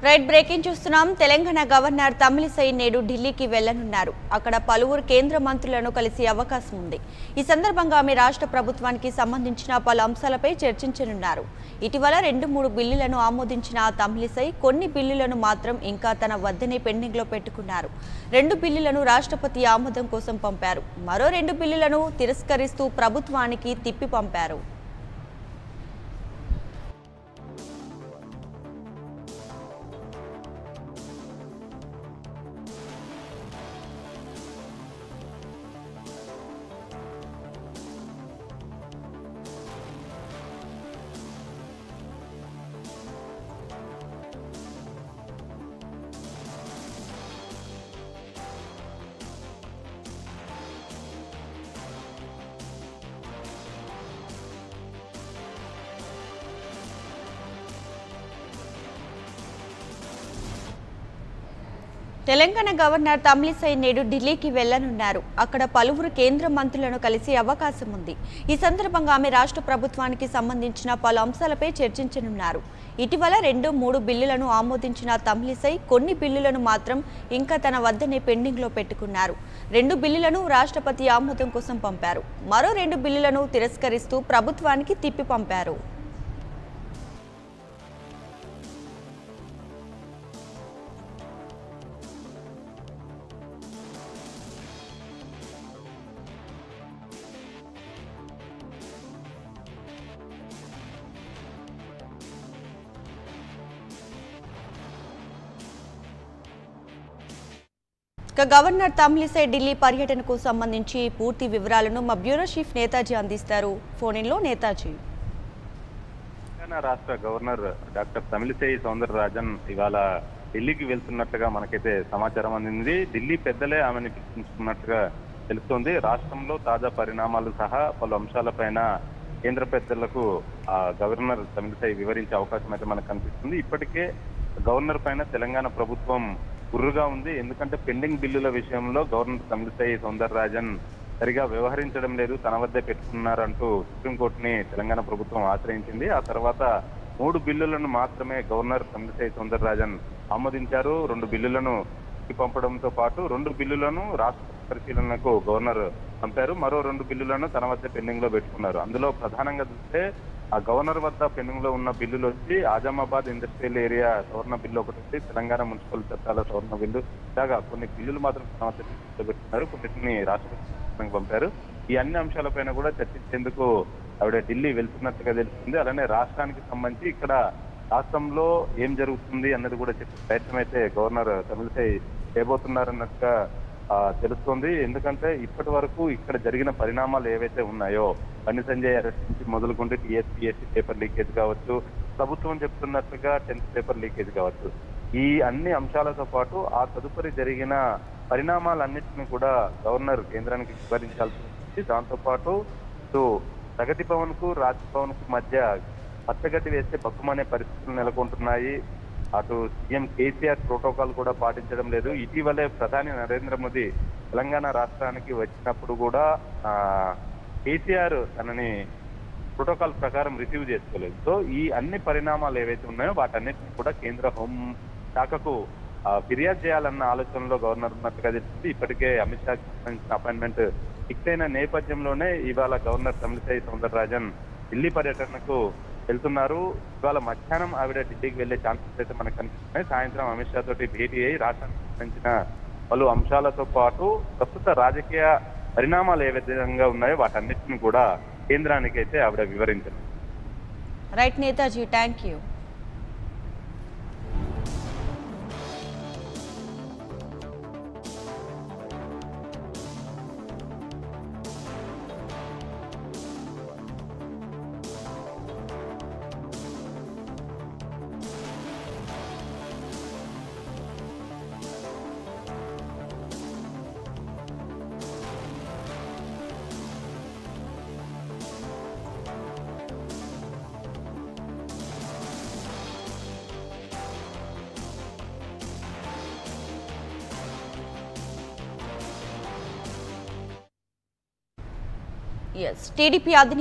right breaking చూస్తున్నాం Telangana governor Tamilisai నేడు ఢిల్లీకి వెళ్లనున్నారు అక్కడ పలువురు కేంద్ర మంత్రులను కలిసి అవకాశం ఉంది ఈ సందర్భంగా ఆమె రాష్ట్ర ప్రభుత్వానికి సంబంధించిన పలు అంశాలపై చర్చించనున్నారు ఇటీవల రెండు మూడు బిల్లులను ఆమోదించిన ఆ తమిళిసై కొన్ని బిల్లులను మాత్రం ఇంకా తన వద్దనే పెండింగ్లో పెట్టుకున్నారు రెండు బిల్లులను రాష్ట్రపతి ఆమోదం కోసం పంపారు మరో రెండు బిల్లులను తిరస్కరిస్తూ ప్రభుత్వానికి తిప్పి పంపారు తెలంగాణ గవర్నర్ తమిళిసై నేడు ఢిల్లీకి వెళ్లనున్నారు అక్కడ పలువురు కేంద్ర మంత్రులను కలిసి అవకాశం ఉంది ఈ సందర్భంగా ఆమె రాష్ట్ర ప్రభుత్వానికి సంబంధించిన పలు అంశాలపై చర్చించనున్నారు ఇటీవల రెండు మూడు బిల్లులను ఆమోదించిన తమిళిసై కొన్ని బిల్లులను మాత్రం ఇంకా తన వద్దనే పెండింగ్లో పెట్టుకున్నారు రెండు బిల్లులను రాష్ట్రపతి ఆమోదం కోసం పంపారు మరో రెండు బిల్లులను తిరస్కరిస్తూ ప్రభుత్వానికి తిప్పి పంపారు ఇక గవర్నర్ తమిళిసై ఢిల్లీ పర్యటనకు సంబంధించి పూర్తి వివరాలను మా బ్యూరో చీఫ్ నేతాజీ అందిస్తారు ఫోన్ లో నేతాజీ తెలంగాణ రాష్ట్ర గవర్నర్ డాక్టర్ తమిళిసై సౌందరరాజన్ ఇవాళ ఢిల్లీకి వెళ్తున్నట్టుగా మనకైతే సమాచారం అందింది ఢిల్లీ పెద్దలే ఆమెను పిలిపించుకున్నట్టుగా తెలుస్తోంది రాష్ట్రంలో తాజా పరిణామాలు సహా పలు అంశాలపైన కేంద్ర పెద్దలకు ఆ గవర్నర్ తమిళిసై వివరించే అవకాశం అయితే మనకు కనిపిస్తుంది ఇప్పటికే గవర్నర్ పైన తెలంగాణ ప్రభుత్వం గుర్రుగా ఉంది ఎందుకంటే పెండింగ్ బిల్లుల విషయంలో గవర్నర్ తమిళిసై సౌందరరాజన్ సరిగా వ్యవహరించడం లేదు తన వద్దే పెట్టుకున్నారంటూ సుప్రీంకోర్టుని తెలంగాణ ప్రభుత్వం ఆశ్రయించింది ఆ తర్వాత మూడు బిల్లులను మాత్రమే గవర్నర్ తమిళిసై సౌందరరాజన్ ఆమోదించారు రెండు బిల్లులను తిప్పి పంపడంతో పాటు రెండు బిల్లులను రాష్ట్ర పరిశీలనకు గవర్నర్ పంపారు మరో రెండు బిల్లులను తన వద్ద పెండింగ్ లో పెట్టుకున్నారు అందులో ప్రధానంగా చూస్తే ఆ గవర్నర్ వద్ద పెండింగ్ లో ఉన్న బిల్లులు వచ్చి ఆజామాబాద్ ఇండస్ట్రియల్ ఏరియా సవర్ణ బిల్లు ఒకటి ఉంది తెలంగాణ మున్సిపల్ చట్టాల సవర్ణ బిల్లు ఇలాగా కొన్ని బిల్లులు మాత్రం తన వద్ద పెట్టుకున్నారు కొన్నిటిని రాష్ట్రపతికి పంపారు ఈ అన్ని అంశాలపైన కూడా చర్చించేందుకు ఆవిడ ఢిల్లీ వెళ్తున్నట్టుగా తెలుస్తుంది అలానే రాష్ట్రానికి సంబంధించి ఇక్కడ రాష్ట్రంలో ఏం జరుగుతుంది అన్నది కూడా చెప్పే ప్రయత్నం అయితే గవర్నర్ తమిళసై చేయబోతున్నారన్నట్టుగా ఆ, తెలుస్తోంది ఎందుకంటే ఇప్పటి వరకు ఇక్కడ జరిగిన పరిణామాలు ఏవైతే ఉన్నాయో బండి సంజయ్ అరెస్ట్ నుంచి మొదలుకుంటే టీఎస్పీఎస్సీ పేపర్ లీకేజ్ కావచ్చు ప్రభుత్వం చెప్తున్నట్టుగా టెన్త్ పేపర్ లీకేజ్ కావచ్చు ఈ అన్ని అంశాలతో పాటు ఆ తదుపరి జరిగిన పరిణామాలన్నింటినీ కూడా గవర్నర్ కేంద్రానికి వివరించాల్సి ఉంది దాంతో పాటు ఇటు ప్రగతి భవన్ కు రాజ్ భవన్ కు మధ్య పచ్చగడ్డి వేస్తే బక్కుమనే పరిస్థితులు నెలకొంటున్నాయి అటు సీఎం కేసీఆర్ ప్రోటోకాల్ కూడా పాటించడం లేదు ఇటీవలే ప్రధాని నరేంద్ర మోదీ తెలంగాణ రాష్ట్రానికి వచ్చినప్పుడు కూడా ఆ కేసీఆర్ తనని ప్రోటోకాల్ ప్రకారం రిసీవ్ చేసుకోలేదు సో ఈ అన్ని పరిణామాలు ఏవైతే ఉన్నాయో వాటన్నిటిని కూడా కేంద్ర హోం శాఖకు ఆ, ఫిర్యాదు చేయాలన్న ఆలోచనలో గవర్నర్ ఉన్నట్టుగా తెలిసింది ఇప్పటికే అమిత్ షాకి సంబంధించిన అపాయింట్మెంట్ ఫిక్స్ అయిన నేపథ్యంలోనే ఇవాళ గవర్నర్ తమిళిసై సౌందరరాజన్ ఢిల్లీ పర్యటనకు వెళ్తున్నారు ఇవాళ మధ్యాహ్నం ఆవిడ ఢిల్లీకి వెళ్లే ఛాన్సెస్ అయితే మనకు కనిపిస్తున్నాయి సాయంత్రం అమిత్ షా తోటి భేటీ అయ్యి రాష్ట్రానికి సంబంధించిన పలు అంశాలతో పాటు ప్రస్తుత రాజకీయ పరిణామాలు ఏ విధంగా ఉన్నాయో వాటన్నిటిని కూడా కేంద్రానికి అయితే ఆవిడ వివరించారు right Netaji thank you yes TDP అధినేత